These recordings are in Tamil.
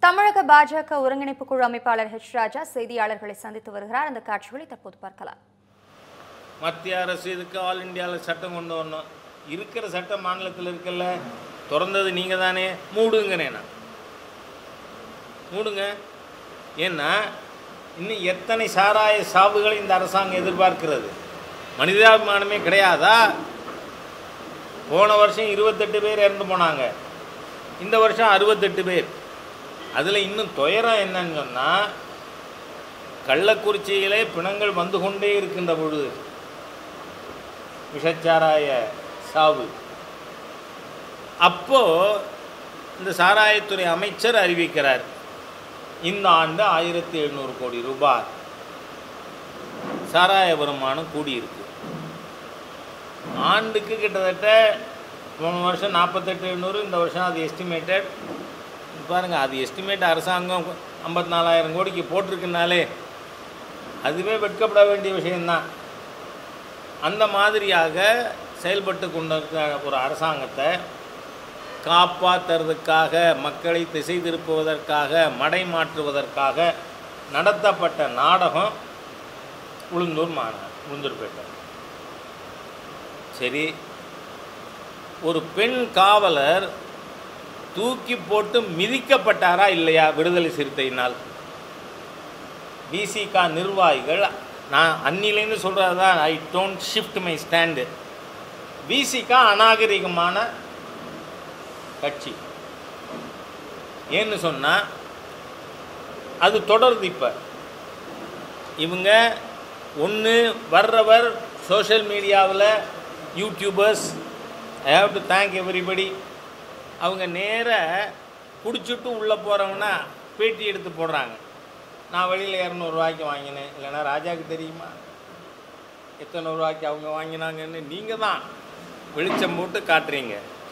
தமிழக பாஜக ஒருங்கிணைப்பு குழு அமைப்பாளர் ஹெச் ராஜா செய்தியாளர்களை சந்தித்து வருகிறார் அந்த காட்சிகளை தற்போது பார்க்கலாம் மத்திய அரசு இதுக்கு ஆல் இந்தியாவில் சட்டம் கொண்டு வரணும் இருக்கிற சட்டம் மாநிலத்தில் இருக்குல்ல திறந்தது நீங்கள் தானே மூடுங்கிறேன் நான் மூடுங்க ஏன்னா இன்னும் எத்தனை சாராய சாவுகளை இந்த அரசாங்கம் எதிர்பார்க்கிறது மனிதாபிமானமே கிடையாதா போன வருஷம் இருபத்தெட்டு பேர் இறந்து போனாங்க இந்த வருஷம் அறுபத்தெட்டு பேர் அதில் இன்னும் துயரம் என்னன்னு சொன்னால் கள்ளக்குறிச்சியிலே பிணங்கள் வந்து கொண்டே இருக்கின்ற பொழுது விஷச்சாராய சாவு அப்போ இந்த சாராயத்துறை அமைச்சர் அறிவிக்கிறார் இந்த ஆண்டு ஆயிரத்தி எழுநூறு கோடி ரூபாய் சாராய வருமானம் கூடியிருக்கு ஆண்டுக்கு கிட்டத்தட்ட போன வருஷம் நாற்பத்தெட்டு எழுநூறு இந்த வருஷம் அது எஸ்டிமேட்டட் பாருங்கள் அது எஸ்டிமேட் அரசாங்கம் ஐம்பத்தி நாலாயிரம் கோடிக்கு போட்டிருக்குனாலே அதுவே வெட்கப்பட வேண்டிய விஷயம்தான் அந்த மாதிரியாக செயல்பட்டு கொண்டிருக்க ஒரு அரசாங்கத்தை காப்பாற்றுறதுக்காக மக்களை திசை திருப்புவதற்காக மடை மாற்றுவதற்காக நடத்தப்பட்ட நாடகம் உளுந்தூர் மாநகர் உளுந்தூர்பேட்டை சரி ஒரு பெண் காவலர் தூக்கி போட்டு மிதிக்கப்பட்டாரா இல்லையா விடுதலை சிறுத்தையினால் பிசிகா நிர்வாகிகள் நான் அன்னிலேருந்து சொல்கிறது தான் I don't shift my stand பிசிகா அநாகரிகமான கட்சி ஏன்னு சொன்னால் அது தொடருது இப்போ இவங்க ஒன்று வர்றவர் சோஷியல் மீடியாவில் YouTubers I have to thank everybody அவங்க நேர குடிச்சிட்டு உள்ளே போகிறவங்கன்னா பேட்டி எடுத்து போடுறாங்க நான் வெளியில் இரநூறுவாய்க்கு வாங்கினேன் இல்லைன்னா ராஜாவுக்கு தெரியுமா எத்தனை ரூபாய்க்கு அவங்க வாங்கினாங்கன்னு நீங்கள் தான் வெளிச்சம் போட்டு காட்டுறீங்க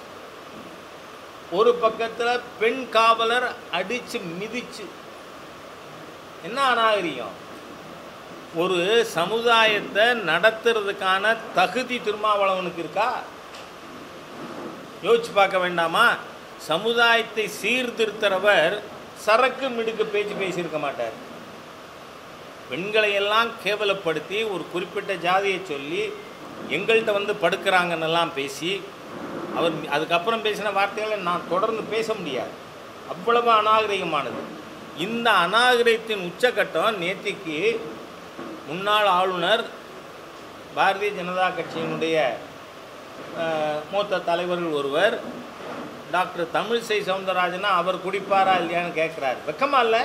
ஒரு பக்கத்தில் பெண் காவலர் அடித்து மிதிச்சு என்ன அநாகரிகம் ஒரு சமுதாயத்தை நடத்துறதுக்கான தகுதி திருமாவளவனுக்கு இருக்கா யோசிச்சு பார்க்க வேண்டாமா சமுதாயத்தை சீர்திருத்துறவர் சரக்கு மிடுக்கு பேச்சு பேசியிருக்க மாட்டார் பெண்களை எல்லாம் கேவலப்படுத்தி ஒரு குறிப்பிட்ட ஜாதியை சொல்லி எங்கள்கிட்ட வந்து படுக்கிறாங்கன்னெல்லாம் பேசி அவர் அதுக்கப்புறம் பேசின வார்த்தைகளை நான் தொடர்ந்து பேச முடியாது அவ்வளவு அநாகரிகமானது இந்த அநாகரிகத்தின் உச்சக்கட்டம் நேத்திக்கு முன்னாள் ஆளுநர் பாரதிய ஜனதா கட்சியினுடைய அஹ், மூத்த தலைவர்கள் ஒருவர் டாக்டர் தமிழிசை சவுந்தரராஜனா அவர் குடிப்பாரா இல்லையான்னு கேட்குறாரு வெக்கமா இல்லை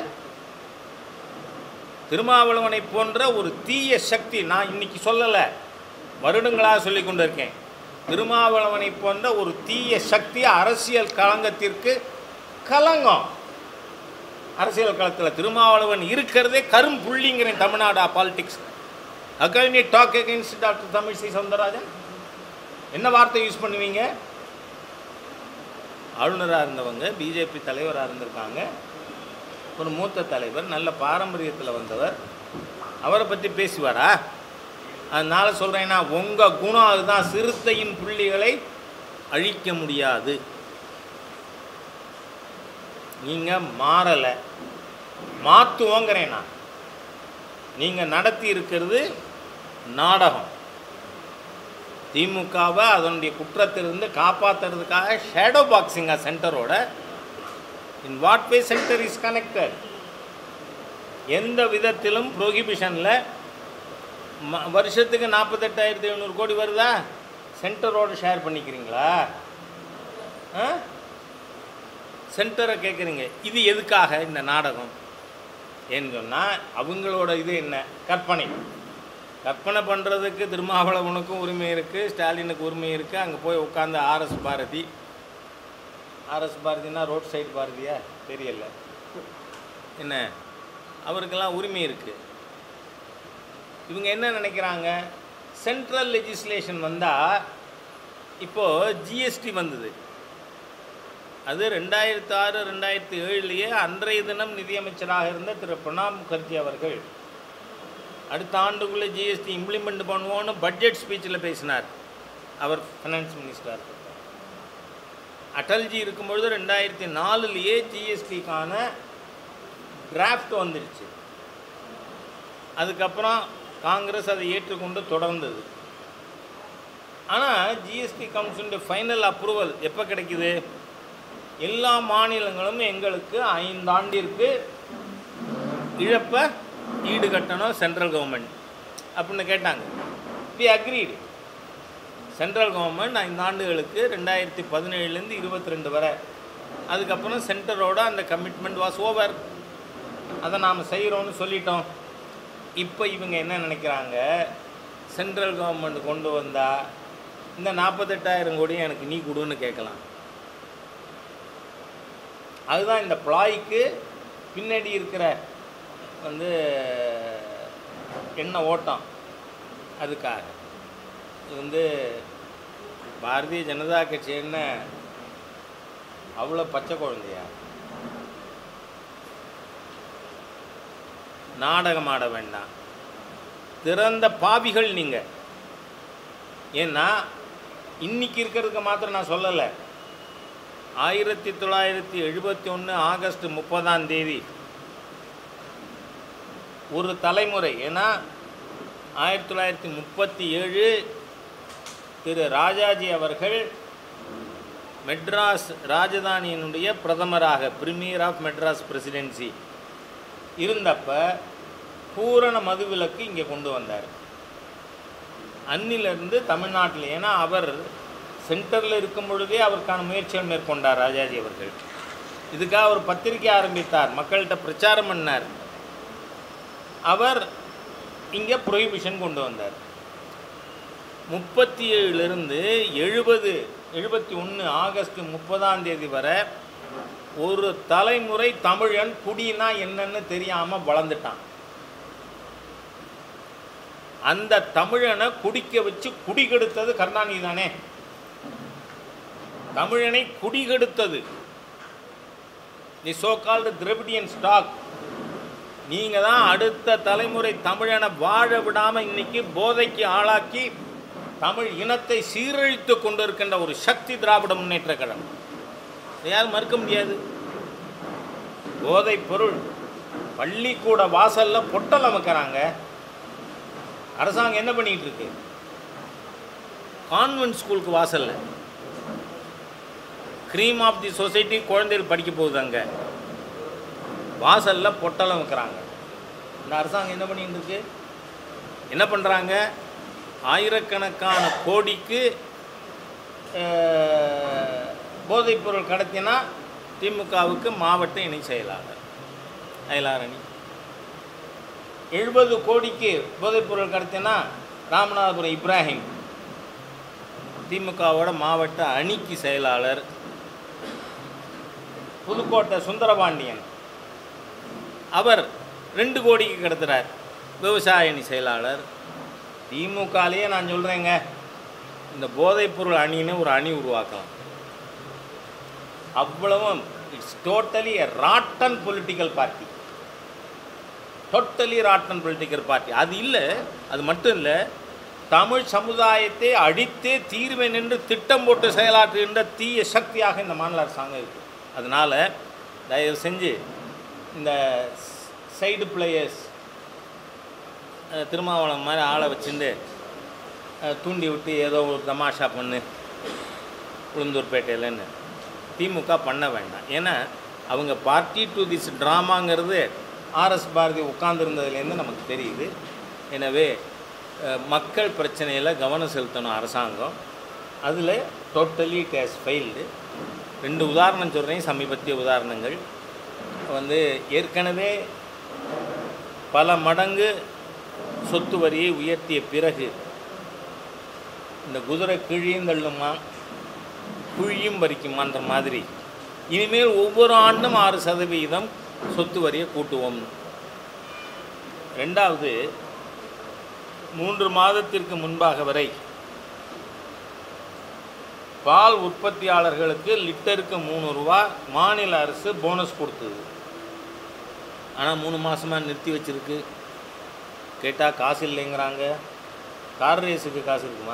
திருமாவளவனை போன்ற ஒரு தீய சக்தி நான் இன்னைக்கு சொல்லலை வருடங்களாக சொல்லி கொண்டு இருக்கேன் திருமாவளவனை போன்ற ஒரு தீய சக்தி அரசியல் களங்கத்திற்கு கலங்கம் அரசியல் களத்தில் திருமாவளவன் இருக்கிறதே கரும்புள்ளிங்கிறேன் Tamil Nadu politics academy talk against doctor Tamilisai Soundararajan என்ன வார்த்தை யூஸ் பண்ணுவீங்க ஆளுநராக இருந்தவங்க பிஜேபி தலைவராக இருந்திருக்காங்க ஒரு மூத்த தலைவர் நல்ல பாரம்பரியத்தில் வந்தவர் அவரை பற்றி பேசுவாரா அதனால சொல்கிறேன்னா உங்கள் குணம் அதுதான் சிறுத்தையின் புள்ளிகளை அழிக்க முடியாது நீங்கள் மாறலை மாற்றுவோங்கிறேன் நான் நீங்கள் நடத்தி இருக்கிறது நாடகம் திமுகவை அதனுடைய குற்றத்திலிருந்து காப்பாற்றுறதுக்காக ஷேடோ பாக்ஸிங்கா சென்டரோட in what way center is connected எந்த விதத்திலும் ப்ரொஹிபிஷனில் ம வருஷத்துக்கு நாற்பத்தெட்டாயிரத்தி எழுநூறு கோடி வருதா சென்டரோட ஷேர் பண்ணிக்கிறீங்களா ஆ சென்டரை கேட்குறீங்க இது எதுக்காக இந்த நாடகம் ஏன்னு சொன்னால் அவங்களோட இது என்ன கற்பனை கற்பனை பண்ணுறதுக்கு திருமாவளவனுக்கும் உரிமை இருக்குது ஸ்டாலினுக்கு உரிமை இருக்குது அங்கே போய் உட்காந்து ஆர்எஸ் பாரதி ஆர்எஸ் பாரதினா ரோட் சைடு பாரதியா தெரியல என்ன அவருக்கெல்லாம் உரிமை இருக்குது இவங்க என்ன நினைக்கிறாங்க சென்ட்ரல் லெஜிஸ்லேஷன் வந்தால் இப்போது ஜிஎஸ்டி வந்தது அது ரெண்டாயிரத்து ஆறு ரெண்டாயிரத்தி ஏழுலேயே அன்றைய தினம் நிதியமைச்சராக இருந்த திரு பிரணாப் முகர்ஜி அவர்கள் அடுத்த ஆண்டுக்குள்ளே ஜிஎஸ்டி இம்ப்ளிமெண்ட் பண்ணுவோன்னு பட்ஜெட் ஸ்பீச்சில் பேசினார் அவர் ஃபைனான்ஸ் மினிஸ்டர் அடல்ஜி இருக்கும்பொழுது ரெண்டாயிரத்தி நாலுலேயே ஜிஎஸ்டிக்கான டிராஃப்ட் வந்துடுச்சு அதுக்கப்புறம் காங்கிரஸ் அதை ஏற்றுக்கொண்டு தொடர்ந்தது ஆனால் ஜிஎஸ்டி கவுன்சிலுடைய ஃபைனல் அப்ரூவல் எப்போ கிடைக்குது எல்லா மாநிலங்களும் எங்களுக்கு ஐந்தாண்டிற்கு இழப்பை ஈடு கட்டணும் சென்ட்ரல் கவர்மெண்ட் அப்படின்னு கேட்டாங்க வி அக்ரீடு சென்ட்ரல் கவர்மெண்ட் ஐந்து ஆண்டுகளுக்கு ரெண்டாயிரத்தி பதினேழுலேருந்து இருபத்தி ரெண்டு வரை அதுக்கப்புறம் சென்டரோட அந்த கமிட்மெண்ட் வாஸ் ஓவர் அதை நாம் செய்கிறோன்னு சொல்லிட்டோம் இப்போ இவங்க என்ன நினைக்கிறாங்க சென்ட்ரல் கவர்மெண்ட் கொண்டு வந்தால் இந்த நாற்பத்தெட்டாயிரம் கோடியும் எனக்கு நீ கொடுன்னு கேட்கலாம் அதுதான் இந்த பிளாய்க்கு பின்னாடி இருக்கிற வந்து என்ன ஓட்டம் அதுக்காக இது வந்து பாரதிய ஜனதா கட்சி என்ன அவ்வளோ பச்சை குழந்தையா நாடகம் ஆட வேண்டாம் திறந்த பாவிகள் நீங்கள் ஏன்னா இன்னைக்கு இருக்கிறதுக்கு மாத்திரம் நான் சொல்லலை ஆயிரத்தி தொள்ளாயிரத்தி எழுபத்தி ஒன்று ஆகஸ்ட் முப்பதாம் தேதி ஒரு தலைமுறை ஏன்னா ஆயிரத்தி தொள்ளாயிரத்தி முப்பத்தி ஏழு திரு ராஜாஜி அவர்கள் மெட்ராஸ் ராஜதானியினுடைய பிரதமராக பிரீமியர் ஆஃப் மெட்ராஸ் பிரசிடென்சி இருந்தப்ப பூரண மதுவிலக்கு இங்கே கொண்டு வந்தார் அன்னிலிருந்து தமிழ்நாட்டில் ஏன்னா அவர் சென்டரில் இருக்கும் பொழுதே அவருக்கான முயற்சிகள் மேற்கொண்டார் ராஜாஜி அவர்கள் இதுக்காக ஒரு பத்திரிக்கை ஆரம்பித்தார் மக்கள்கிட்ட பிரச்சாரம் பண்ணார் அவர் இங்கே ப்ரொஹிபிஷன் கொண்டு வந்தார் முப்பத்தி ஏழுலேருந்து எழுபது எழுபத்தி ஒன்று ஆகஸ்ட் முப்பதாம் தேதி வரை ஒரு தலைமுறை தமிழன் குடினா என்னன்னு தெரியாமல் வளர்ந்துட்டான் அந்த தமிழனை குடிக்க வச்சு குடிகெடுத்தது கருணாநிதி தானே தமிழனை குடிகெடுத்தது the so called Dravidian stock நீங்கள் தான் அடுத்த தலைமுறை தமிழனை வாழ விடாமல் இன்னைக்கு போதைக்கு ஆளாக்கி தமிழ் இனத்தை சீரழித்து கொண்டிருக்கின்ற ஒரு சக்தி திராவிட முன்னேற்ற கழகம் இதை யாரும் மறுக்க முடியாது போதைப் பொருள் பள்ளிக்கூட வாசல்ல பொட்டல் அமைக்கிறாங்க அரசாங்கம் என்ன பண்ணிட்டு இருக்கு கான்வென்ட் ஸ்கூலுக்கு வாசல்ல க்ரீம் ஆஃப் தி சொசைட்டி குழந்தைகள் படிக்க போகுது அங்கே வாசலில் பொட்டலம் வைக்கிறாங்க இந்த அரசாங்கம் என்ன பண்ணிட்டு இருக்கு என்ன பண்ணுறாங்க ஆயிரக்கணக்கான கோடிக்கு அஹ், போதைப்பொருள் கடத்தினா திமுகவுக்கு மாவட்ட இணை செயலாளர் அயலாரணி எழுபது கோடிக்கு போதைப்பொருள் கடத்தினா ராமநாதபுரம் இப்ராஹிம் திமுகவோட மாவட்ட அணிக்கு செயலாளர் புதுக்கோட்டை சுந்தரபாண்டியன் அவர் ரெண்டு கோடிக்கு கடத்துறார் விவசாய அணி செயலாளர் திமுகலேயே நான் சொல்கிறேங்க இந்த போதைப்பொருள் அணின்னு ஒரு அணி உருவாக்கலாம் அவ்வளவும் it's totally a rotten political party totally rotten political party அது இல்லை அது மட்டும் இல்லை தமிழ் சமுதாயத்தை அழித்தே தீர்வேன் என்று திட்டம் போட்டு செயலாற்றுகின்ற தீய சக்தியாக இந்த மாநில அரசாங்கம் இருக்குது அதனால் தயவு செஞ்சு இந்த சைடு பிளேயர்ஸ் திருமாவளம் மாதிரி ஆளை வச்சுட்டு அஹ், தூண்டி விட்டு ஏதோ ஒரு தமாஷா பண்ணு உளுந்தூர்பேட்டையிலன்னு திமுக பண்ண வேண்டாம் ஏன்னா அவங்க பார்ட்டி டு திஸ் ட்ராமாங்கிறது ஆர்எஸ் பாரதி உட்கார்ந்துருந்ததுலேருந்து நமக்கு தெரியுது எனவே அஹ், மக்கள் பிரச்சனையில் கவனம் செலுத்தணும் அரசாங்கம் அதில் டோட்டலி இட் ஹேஸ் ஃபெயில்டு ரெண்டு உதாரணம் சொல்கிறேன் சமீபத்திய உதாரணங்கள் வந்து ஏற்கனவே பல மடங்கு சொத்து வரியை உயர்த்திய பிறகு இந்த குதிரை கிழியும் தள்ளுமா குழியும் பறிக்குமான்ற மாதிரி இனிமேல் ஒவ்வொரு ஆண்டும் ஆறு சதவீதம் சொத்து வரியை கூட்டுவோம் ரெண்டாவது மூன்று மாதத்திற்கு முன்பாக வரை பால் உற்பத்தியாளர்களுக்கு லிட்டருக்கு மூணு ரூபா மாநில அரசு போனஸ் கொடுத்தது ஆனால் மூணு மாதமாக நிறுத்தி வச்சிருக்கு கேட்டால் காசு இல்லைங்கிறாங்க கார் ரேஸுக்கு காசு இருக்குமா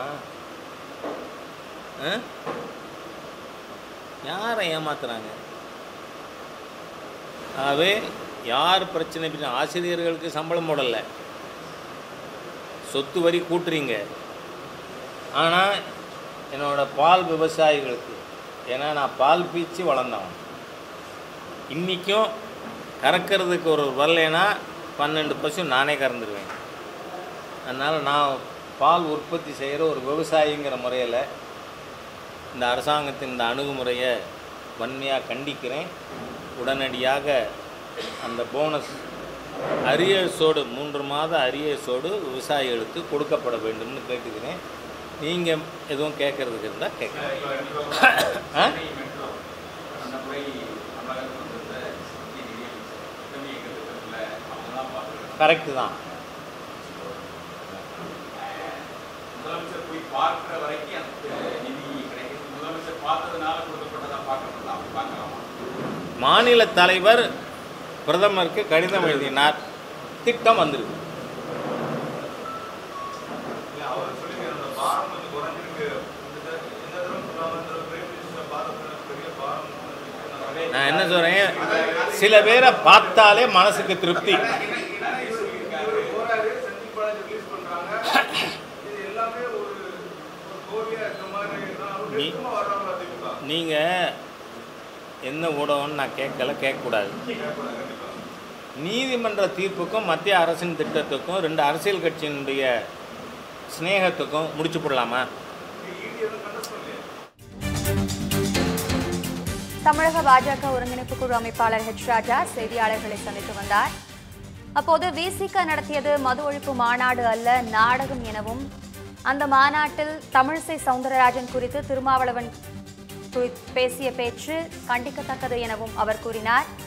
ஆ? யாரை ஏமாத்துறாங்க ஆகவே யார் பிரச்சனை பண்ணி ஆசிரியர்களுக்கு சம்பளம் போடலை சொத்து வரி கூட்டுறீங்க ஆனால் என்னோட பால் விவசாயிகளுக்கு ஏன்னா நான் பால் பீச்சு வளர்ந்தவன் இன்றைக்கும் கறக்கிறதுக்கு ஒரு வரலைன்னா பன்னெண்டு பசு நானே கறந்துடுவேன் அதனால் நான் பால் உற்பத்தி செய்கிற ஒரு விவசாயிங்கிற முறையில் இந்த அரசாங்கத்தின் இந்த அணுகுமுறையை வன்மையாக கண்டிக்கிறேன் உடனடியாக அந்த போனஸ் அரியர்ஸோடு மூன்று மாத அரியர்ஸோடு விவசாயிகளுக்கு கொடுக்கப்பட வேண்டும்னு கேட்டுக்கிறேன் நீங்கள் எதுவும் கேட்குறதுக்கு இருந்தால் கேட்குறேன் ஆ கரெக்டு தான் முதலமைச்சர் போய் பார்க்கிற வரைக்கும் அந்த நிதி கிடைக்கும் முதலமைச்சர் பார்த்ததுனால கொடுக்கப்பட்டதா பார்க்கலாம் பார்க்கலாமா மாநில தலைவர் பிரதமருக்கு கடிதம் எழுதினார் திட்டம் வந்துருக்கு அவர் சொல்லி அந்த பாரம் வந்து குறைஞ்சிருக்கு இந்த த- எந்த தடவை சொல்லாம இந்த பிரைம் மினிஸ்டர் பார்த்ததுல பெரிய பாரம் வந்து நான் என்ன சொல்கிறேன் சில பேரை பார்த்தாலே மனசுக்கு திருப்தி போராடு சந்திப்பாளர் ரிலீஸ் பண்றாங்க இது எல்லாமே ஒரு ஒரு கோரியா இருக்கிற மாதிரி தான் அவர் நீ- சும்மா வர்றாங்களா திமுக நீங்கள் என்ன ஊடகம்னு நான் கேட்கல கேட்கக்கூடாது நீதிமன்ற தீர்ப்புக்கும் மத்திய அரசின் திட்டத்துக்கும் ரெண்டு அரசியல் கட்சியினுடைய சிநேகத்துக்கும் முடிச்சு போடலாமா தமிழக பாஜக ஒருங்கிணைப்பு குழு அமைப்பாளர் ஹெச் ராஜா செய்தியாளர்களை சந்தித்து வந்தார் அப்போது விசிக நடத்தியது மது ஒழிப்பு மாநாடு அல்ல நாடகம் எனவும் அந்த மாநாட்டில் தமிழிசை சவுந்தரராஜன் குறித்து திருமாவளவன் குறி- பேசிய பேச்சு கண்டிக்கத்தக்கது எனவும் அவர் கூறினார்